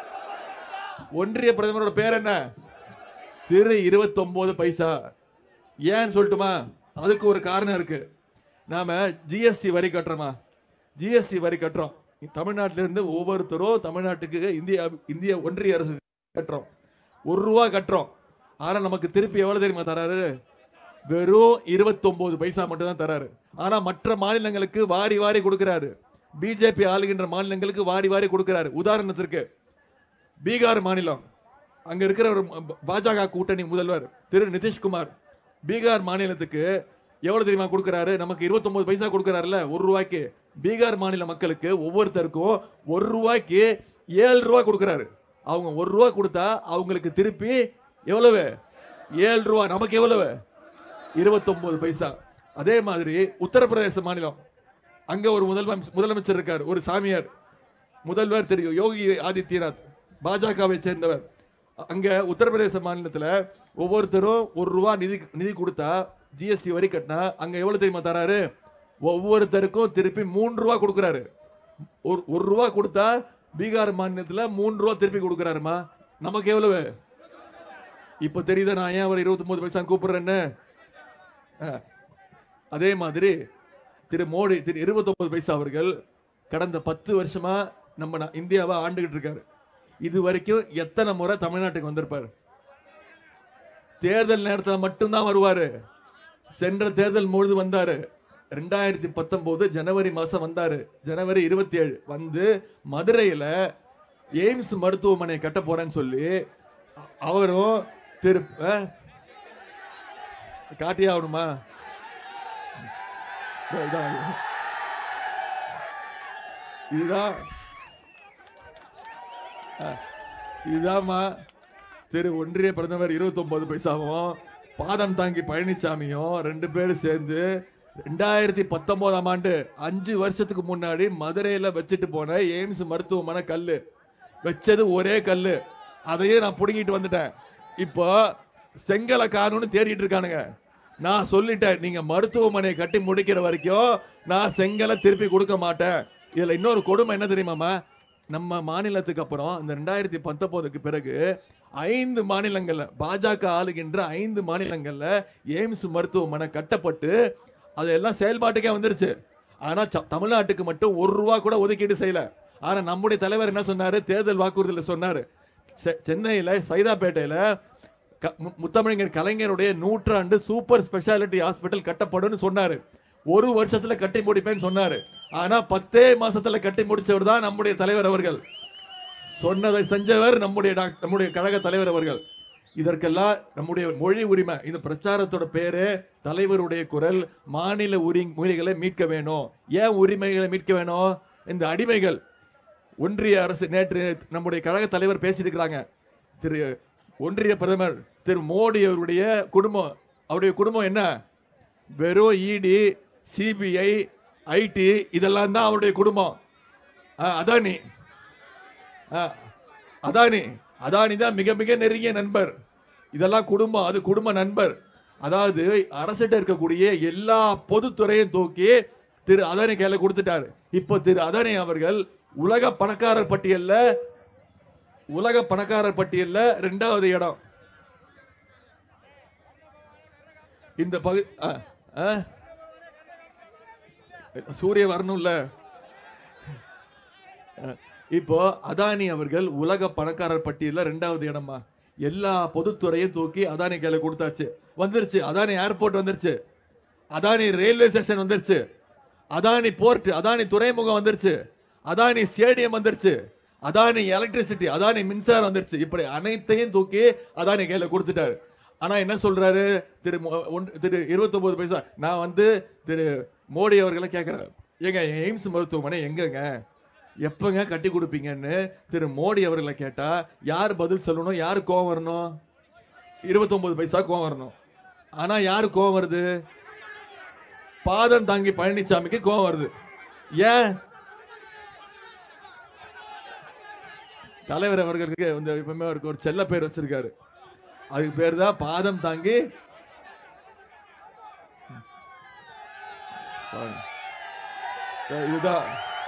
ஒன்றிய பிரதமரோட பேர் என்ன திரு 29 பைசா ஏன்னு சொல்லட்டுமா அதுக்கு ஒரு காரணம் இருக்கு நாம ஜிஎஸ்டி வரி கட்டுறோமா ஜிஎஸ்டி வரி கட்டுறோம் தமிழ்நாட்டில இருந்து ஒவ்வொருத்தரும் தமிழ்நாட்டுக்கு இந்திய இந்திய ஒன்றிய அரசு கட்டுறோம் ஒரு ரூபா கட்டுறோம் ஆனா நமக்கு திருப்பி எவ்வளவு தெரியுமா தராரு வெறும் 29 பைசா மட்டும் தான் தராரு ஆனா மற்ற மாநிலங்களுக்கு வாரி வாரி கொடுக்கிறாரு பிஜேபி ஆளுகின்ற மாநிலங்களுக்கு வாரி வாரி கொடுக்கிறாரு உதாரணத்திற்கு பீகார் மாநிலம் அங்க இருக்கிற ஒரு ப- பாஜக கூட்டணி முதல்வர் திரு நிதிஷ்குமார் பீகார் மாநிலத்துக்கு எவ்வளவு தெரியுமா கொடுக்கறாரு நமக்கு 29 பைசா கொடுக்கறாருல ஒரு ரூபாய்க்கு பீகார் மாநில மக்களுக்கு ஒவ்வொருத்தருக்கும் ஒரு ரூபாய்க்கு ஏழு ரூபாய் கொடுக்கறாரு அவங்க ஒரு ரூபாய் கொடுத்தா அவங்களுக்கு திருப்பி எவ்வளவு ஏழு ரூபாய் நமக்கு எவ்வளவு 29 பைசா அதே மாதிரி உத்தரப்பிரதேச மாநிலம் அங்க ஒரு முதல்வர் முதலமைச்சர் இருக்கார் ஒரு சாமியார் முதல்வர் தெரியும் யோகி ஆதித்யநாத் பாஜகவை சேர்ந்தவர் அங்க உத்தரப்பிரதேச மாநிலத்துல ஒவ்வொருத்தரும் ஒரு ரூபா நிதி நிதி கொடுத்தா ஜிஎஸ்டி வரி கட்டினா அங்க எவ்வளவு தெரியுமா தராரு ஒவ்வொருத்தருக்கும் திருப்பி மூன்று ரூபா கொடுக்கறாரு ஒரு ஒரு ரூபா கொடுத்தா பீகார் மாநிலத்துல மூன்று ரூபா திருப்பி கொடுக்கறாருமா நமக்கு எவ்வளவு இப்ப தெரியுதா நான் ஏன் அவர் 29 பைசா கூப்பிடுறேன்னு அஹ், அதே மாதிரி திரு மோடி திரு 29 பைசா அவர்கள் கடந்த பத்து வருஷமா நம்ம நா- இந்தியாவை ஆண்டுகிட்டு இருக்காரு இது வரைக்கும் எத்தனை முறை தமிழ்நாட்டுக்கு வந்திருப்பாரு தேர்தல் நேரத்தில் மட்டும்தான் வருவாரு சென்ற தேர்தல் முழுது வந்தாரு ரெண்டாயிரத்தி பத்தொன்பது ஜனவரி மாசம் வந்தாரு ஜனவரி இருபத்தி ஏழு வந்து மதுரையில எய்ம்ஸ் மருத்துவமனை கட்ட போறேன்னு சொல்லி அ- அவரும் திரு அஹ்? காட்டியே ஆகணுமா இதோ இதான். இதுதான் அஹ், இதுதாம்மா திரு ஒன்றிய பிரதமர் 29 பைசாவும் பாதம் தாங்கி பழனிசாமியும் ரெண்டு பேரும் சேர்ந்து ரெண்டாயிரத்தி பத்தொன்பதாம் ஆண்டு அஞ்சு வருஷத்துக்கு முன்னாடி மதுரையில வச்சுட்டு போன எய்ம்ஸ் மருத்துவமனை கல்லு வச்சது ஒரே கல்லு அதையே நான் புடுங்கிட்டு வந்துட்டேன் இப்போ செங்கலை காணும்னு தேடிட்டு இருக்கானுங்க நான் சொல்லிட்டேன் நீங்க மருத்துவமனை கட்டி முடிக்கிற வரைக்கும் நான் செங்கலை திருப்பி கொடுக்க மாட்டேன் இதுல இன்னொரு கொடுமை என்ன தெரியுமாமா நம்ம மாநிலத்துக்கு அப்புறம் இந்த ரெண்டாயிரத்தி பத்தொன்பதுக்கு பிறகு ஐந்து மாநிலங்கள்ல பாஜக ஆளுகின்ற ஐந்து மாநிலங்கள்ல எய்ம்ஸ் மருத்துவமனை கட்டப்பட்டு அதெல்லாம் செயல்பாட்டுக்கே வந்துருச்சு ஆனா ச- தமிழ்நாட்டுக்கு மட்டும் ஒரு ரூபா கூட ஒதுக்கீடு செய்யல ஆனா நம்முடைய தலைவர் என்ன சொன்னாரு தேர்தல் வாக்குறுதியில சொன்னாரு செ- சென்னையில சைதாப்பேட்டையில க- மு- முத்தமிழர் கலைஞருடைய நூற்றாண்டு சூப்பர் ஸ்பெஷாலிட்டி ஹாஸ்பிட்டல் கட்டப்படும்னு சொன்னாரு ஒரு வருஷத்துல கட்டி முடிப்பேன்னு சொன்னாரு ஆனா பத்தே மாசத்துல கட்டி முடிச்சவர் தான் நம்முடைய தலைவர் அவர்கள் சொன்னதை செஞ்சவர் நம்முடைய டாக்டர் நம்முடைய கழக தலைவர் அவர்கள் இதற்கெல்லாம் நம்முடைய மொழி உரிமை இந்த பிரச்சாரத்தோட பேரு தலைவருடைய குரல் மாநில உரி உரிமைகளை மீட்க வேணும் ஏன் உரிமைகளை மீட்க வேணும் இந்த அடிமைகள் ஒன்றிய அரசு நேற்று நம்முடைய கழக தலைவர் பேசியிருக்கிறாங்க திரு ஒன்றிய பிரதமர் திரு மோடி அவருடைய குடும்பம் அவருடைய குடும்பம் என்ன வெறும் இடி சிபிஐ ஐடி இதெல்லாம் தான் அவருடைய குடும்பம் ஆ, அதானி ஆ, அதானி அதானி தான் மிக மிக நெருங்கிய நண்பர் இதெல்லாம் குடும்பம் அது குடும்ப நண்பர் அதாவது அரசிட்ட இருக்கக்கூடிய எல்லா பொதுத்துறையும் தூக்கி திரு அதானி கையில கொடுத்துட்டாரு இப்போ திரு அதானி அவர்கள் உலக பணக்காரர் பட்டியல்ல உலக பணக்காரர் பட்டியல்ல ரெண்டாவது இடம் இந்த பகு ஆ, ஆ? சூரிய வரணும்ல இப்போ அதானி அவர்கள் உலக பணக்காரர் பட்டியலில் ரெண்டாவது இடமா எல்லா பொதுத்துறையும் தூக்கி அதானி கையில கொடுத்தாச்சு வந்துருச்சு அதானி ஏர்போர்ட் வந்துருச்சு அதானி ரயில்வே ஸ்டேஷன் வந்துருச்சு அதானி போர்ட் அதானி துறைமுகம் வந்துருச்சு அதானி ஸ்டேடியம் வந்துருச்சு அதானி எலக்ட்ரிசிட்டி அதானி மின்சாரம் வந்துருச்சு இப்படி அனைத்தையும் தூக்கி அதானி கையில கொடுத்துட்டாரு ஆனா என்ன சொல்றாரு திரு மோ- ஒன்- திரு இருபத்தொன்பது பைசா நான் வந்து திரு மோடி அவர்களை கேட்கிறேன் ஏங்க எய்ம்ஸ் மருத்துவமனை எங்கங்க எப்பங்க கட்டி கொடுப்பீங்கன்னு திரு மோடி அவர்களை கேட்டா யார் பதில் சொல்லணும் யார் கோவம் வரணும் இருபத்தொன்பது பைசா கோவம் வரணும் ஆனா யாரு கோவம் வருது பாதம் தாங்கி பழனிசாமிக்கு கோவம் வருது ஏன் தலைவர் அவர்களுக்கு வந்து எப்பவுமே அவருக்கு ஒரு செல்ல பேர் வச்சிருக்காரு அதுக்கு பேர் தான் பாதம் தாங்கி இதுதான்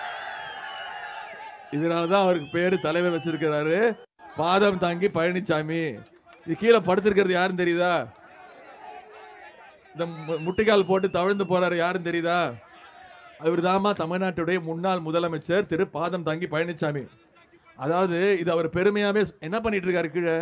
இதனாலதான் அவருக்கு பேரு தலைவர் வச்சிருக்கிறாரு பாதம் தாங்கி பழனிசாமி இது கீழே படுத்திருக்கிறது யாருன்னு தெரியுதா இந்த மு- முட்டிக்கால் போட்டு தவழ்ந்து போறாரு யாருன்னு தெரியுதா அவர் தாமா தமிழ்நாட்டுடைய முன்னாள் முதலமைச்சர் திரு பாதம் தாங்கி பழனிசாமி அதாவது இது அவர் பெருமையாவே என்ன பண்ணிட்டு இருக்காரு கீழே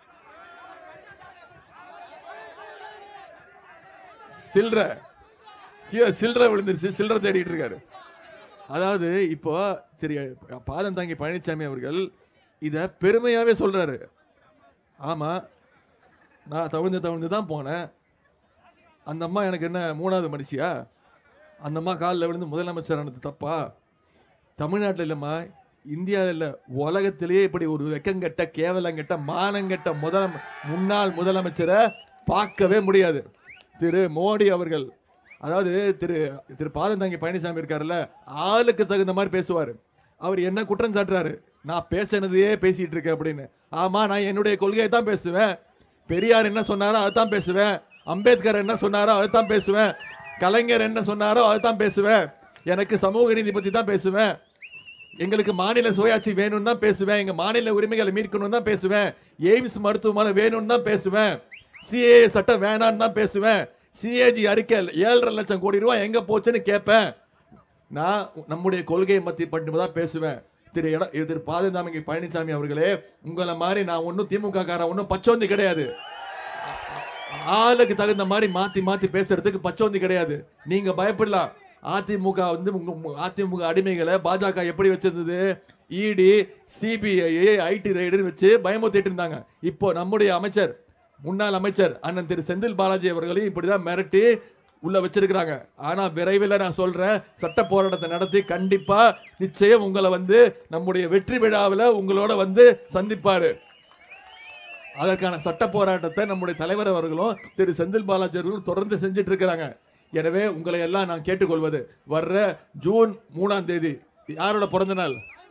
சில்ற கீழே சில்லற விழுந்துருச்சு சில்லற தேடிட்டு இருக்காரு அதாவது இப்போ திரு பாதம் தாங்கி பழனிசாமி அவர்கள் இத பெருமையாவே சொல்றாரு ஆமா நான் தவிழ்ந்து தவிழ்ந்து தான் போனேன் அந்த அம்மா எனக்கு என்ன மூணாவது மனுஷியா அந்த அம்மா காலில் விழுந்து முதலமைச்சர் ஆனது தப்பா தமிழ்நாட்டில் இல்லைம்மா இந்தியாவில் இல்லை உலகத்திலேயே இப்படி ஒரு வெக்கங்கெட்ட கேவலங்கெட்ட மானங்கெட்ட முதல முன்னாள் முதலமைச்சரை பார்க்கவே முடியாது திரு மோடி அவர்கள் அதாவது திரு திரு பாதந்தாங்கி பழனிசாமி இருக்காருல்ல ஆளுக்கு தகுந்த மாதிரி பேசுவார் அவர் என்ன குற்றம் சாட்டுறாரு நான் பேசினதையே பேசிட்டு இருக்கேன் அப்படின்னு ஆமா நான் என்னுடைய கொள்கையை தான் பேசுவேன் பெரியார் என்ன சொன்னாரோ அதை தான் பேசுவேன் அம்பேத்கர் என்ன சொன்னாரோ அதை தான் பேசுவேன் கலைஞர் என்ன சொன்னாரோ அதை தான் பேசுவேன் எனக்கு சமூக நீதி பத்தி தான் பேசுவேன் எங்களுக்கு மாநில சுயாட்சி வேணும்னு தான் பேசுவேன் எங்க மாநில உரிமைகளை மீட்கணும் தான் பேசுவேன் எய்ம்ஸ் மருத்துவமனை வேணும்னு தான் பேசுவேன் சிஏ சட்டம் வேணாம்னு தான் பேசுவேன் சிஏஜி அறிக்கை ஏழரை லட்சம் கோடி ரூபாய் எங்க போச்சுன்னு கேட்பேன் நான் நம்முடைய கொள்கையை பத்தி மட்டும் தான் பேசுவேன் திரு எட திரு பாதசாமி பழனிசாமி அவர்களே உங்களை மாதிரி நான் ஒன்றும் திமுக காரன் ஒன்றும் பச்சோந்தி கிடையாது ஆளுக்கு தகுந்த மாதிரி மாத்தி மாத்தி பேசுறதுக்கு பச்சோந்தி கிடையாது நீங்க பயப்படலாம் அதிமுக வந்து உங்க உங்க அதிமுக அடிமைகளை பாஜக எப்படி வச்சிருந்தது இடி சிபிஐ ஐடி ரைடு வச்சு பயமுறுத்திட்டு இருந்தாங்க இப்போ நம்முடைய அமைச்சர் முன்னாள் அமைச்சர் அண்ணன் திரு செந்தில் பாலாஜி அவர்களையும் இப்படிதான் மிரட்டி உள்ள வச்சிருக்கிறாங்க ஆனா விரைவில் நான் சொல்றேன் சட்ட போராட்டத்தை நடத்தி கண்டிப்பா நிச்சயம் உங்களை வந்து நம்முடைய வெற்றி விழாவில் உங்களோட வந்து சந்திப்பாரு அதற்கான சட்ட போராட்டத்தை நம்முடைய தலைவர் அவர்களும் திரு செந்தில் பாலாஜி அவர்களும் தொடர்ந்து செஞ்சுட்டு இருக்கிறாங்க எனவே உங்களை எல்லாம் நான் கேட்டுக்கொள்வது வர்ற ஜூன் மூணாம் தேதி யாரோட பிறந்த நாள்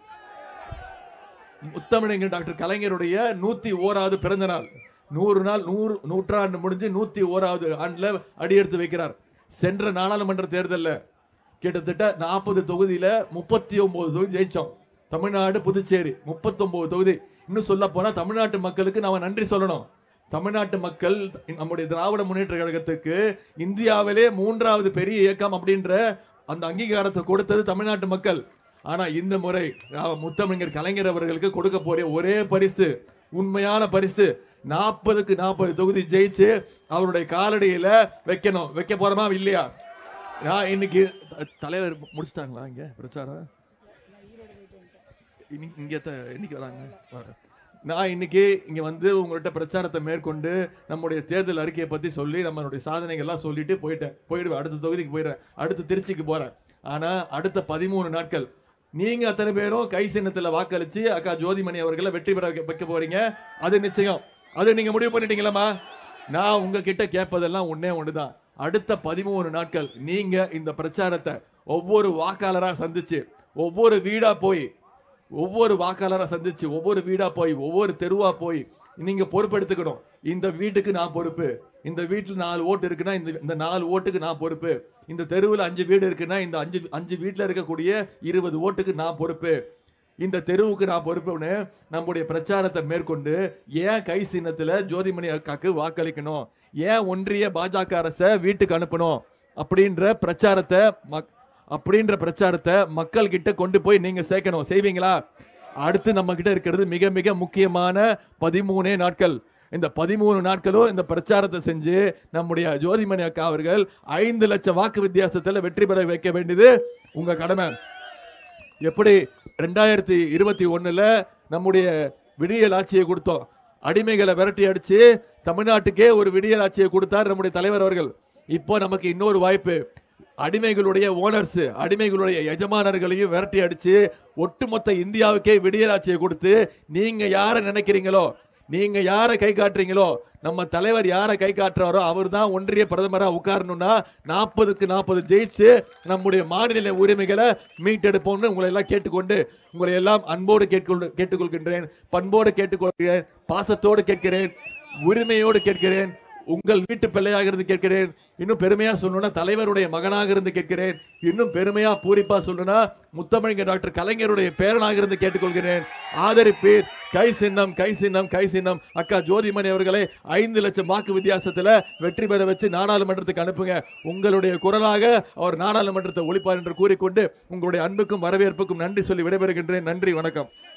முத்தமிழங்க டாக்டர் கலைஞருடைய நூத்தி ஓராவது பிறந்த நாள் நூறு நாள் நூறு நூற்றாண்டு முடிஞ்சு நூத்தி ஓராவது ஆண்டுல அடியெடுத்து வைக்கிறார் சென்ற நாடாளுமன்ற தேர்தல்ல கிட்டத்தட்ட நாற்பது தொகுதியில முப்பத்தி ஒன்பது தொகுதி ஜெயிச்சோம் தமிழ்நாடு புதுச்சேரி முப்பத்தொன்பது தொகுதி இன்னும் சொல்ல போனா தமிழ்நாட்டு மக்களுக்கு நாம நன்றி சொல்லணும் தமிழ்நாட்டு மக்கள் நம்முடைய திராவிட முன்னேற்ற கழகத்துக்கு இந்தியாவிலே மூன்றாவது பெரிய இயக்கம் அப்படின்ற அந்த அங்கீகாரத்தை கொடுத்தது தமிழ்நாட்டு மக்கள் ஆனா இந்த முறை நான் முத்தமிழர் கலைஞர் அவர்களுக்கு கொடுக்க போற ஒரே பரிசு உண்மையான பரிசு நாற்பதுக்கு நாற்பது தொகுதி ஜெயிச்சு அவருடைய காலடியில வைக்கணும் வைக்க போறோமா இல்லையா நான் இன்னைக்கு த- தலைவர் முடிச்சிட்டாங்களா இங்க பிரச்சாரம் இன்னைக்கு இங்க த- இன்னைக்கு வராங்க வர. நான் இன்னைக்கு இங்க வந்து உங்கள்கிட்ட பிரச்சாரத்தை மேற்கொண்டு நம்முடைய தேர்தல் அறிக்கையை பத்தி சொல்லி நம்மளுடைய சாதனைகள்லாம் சொல்லிட்டு போயிட்டேன் போயிடுவேன் அடுத்த தொகுதிக்கு போயிடுறேன் அடுத்து திருச்சிக்கு போறேன் ஆனா அடுத்த பதிமூணு நாட்கள் நீங்க அத்தனை பேரும் கை சின்னத்துல வாக்களிச்சு அக்கா ஜோதிமணி அவர்களை வெற்றி பெற வைக்க- வைக்க போறீங்க அது நிச்சயம் அது நீங்க முடிவு பண்ணிட்டீங்களாமா நான் உங்ககிட்ட கேட்பதெல்லாம் ஒண்ணே ஒண்ணுதான் அடுத்த பதிமூணு நாட்கள் நீங்க இந்த பிரச்சாரத்தை ஒவ்வொரு வாக்காளரா சந்திச்சு ஒவ்வொரு வீடா போய் ஒவ்வொரு வாக்காளரா சந்திச்சு ஒவ்வொரு வீடா போய் ஒவ்வொரு தெருவா போய் நீங்க பொறுப்பெடுத்துக்கணும் இந்த வீட்டுக்கு நான் பொறுப்பு இந்த வீட்டுல நாலு ஓட்டு இருக்குன்னா இந்த இந்த நாலு ஓட்டுக்கு நான் பொறுப்பு இந்த தெருவில் அஞ்சு வீடு இருக்குன்னா இந்த அஞ்சு அஞ்சு வீட்டுல இருக்கக்கூடிய இருபது ஓட்டுக்கு நான் பொறுப்பு இந்த தெருவுக்கு நான் பொறுப்புன்னு நம்முடைய பிரச்சாரத்தை மேற்கொண்டு ஏன் கை சின்னத்துல ஜோதிமணி அக்காக்கு வாக்களிக்கணும் ஏன் ஒன்றிய பாஜக அரசை வீட்டுக்கு அனுப்பணும் அப்படின்ற பிரச்சாரத்தை மக் அப்படின்ற பிரச்சாரத்தை மக்கள் கிட்ட கொண்டு போய் நீங்க சேர்க்கணும் செய்வீங்களா அடுத்து நம்ம கிட்ட இருக்கிறது மிக மிக முக்கியமான பதிமூணே நாட்கள் இந்த பதிமூணு நாட்களும் இந்த பிரச்சாரத்தை செஞ்சு நம்முடைய ஜோதிமணி அக்கா அவர்கள் ஐந்து லட்சம் வாக்கு வித்தியாசத்துல வெற்றி பெற வைக்க வேண்டியது உங்க கடமை எப்படி ரெண்டாயிரத்தி இருபத்தி ஒண்ணுல நம்முடைய விடியல் ஆட்சியை கொடுத்தோம் அடிமைகளை விரட்டி அடிச்சு தமிழ்நாட்டுக்கே ஒரு விடியல் ஆட்சியை கொடுத்தார் நம்முடைய தலைவர் அவர்கள் இப்போ நமக்கு இன்னொரு வாய்ப்பு அடிமைகளுடைய ஓனர்ஸ் அடிமைகளுடைய எஜமானர்களையும் விரட்டி அடிச்சு ஒட்டுமொத்த இந்தியாவுக்கே விடியல் ஆட்சியை கொடுத்து நீங்க யாரை நினைக்கிறீங்களோ நீங்க யாரை கை காட்டுறீங்களோ நம்ம தலைவர் யாரை கை காட்டுறாரோ அவர் தான் ஒன்றிய பிரதமரா உட்காரணும்னா நாற்பதுக்கு நாற்பது ஜெயிச்சு நம்முடைய மாநில உரிமைகளை மீட்டெடுப்போம்னு உங்களை எல்லாம் கேட்டுக்கொண்டு உங்களை எல்லாம் அன்போடு கேட்டுக்கொண்டு கேட்டுக்கொள்கின்றேன் பண்போடு கேட்டுக்கொள்கிறேன் பாசத்தோடு கேட்கிறேன் உரிமையோடு கேட்கிறேன் உங்கள் வீட்டு பிள்ளையாக இருந்து கேட்கிறேன் இன்னும் பெருமையா சொல்லணும்னா தலைவருடைய மகனாக இருந்து கேட்கிறேன் இன்னும் பெருமையா பூரிப்பா சொல்லணும்னா முத்தமிழங்க டாக்டர் கலைஞருடைய பேரனாக இருந்து கேட்டுக்கொள்கிறேன் ஆதரிப்பீர் கை சின்னம் கை சின்னம் கை சின்னம் அக்கா ஜோதிமணி அவர்களை ஐந்து லட்சம் வாக்கு வித்தியாசத்துல வெற்றி பெற வச்சு நாடாளுமன்றத்துக்கு அனுப்புங்க உங்களுடைய குரலாக அவர் நாடாளுமன்றத்தை ஒழிப்பார் என்று கூறிக்கொண்டு உங்களுடைய அன்புக்கும் வரவேற்புக்கும் நன்றி சொல்லி விடைபெறுகின்றேன் நன்றி வணக்கம்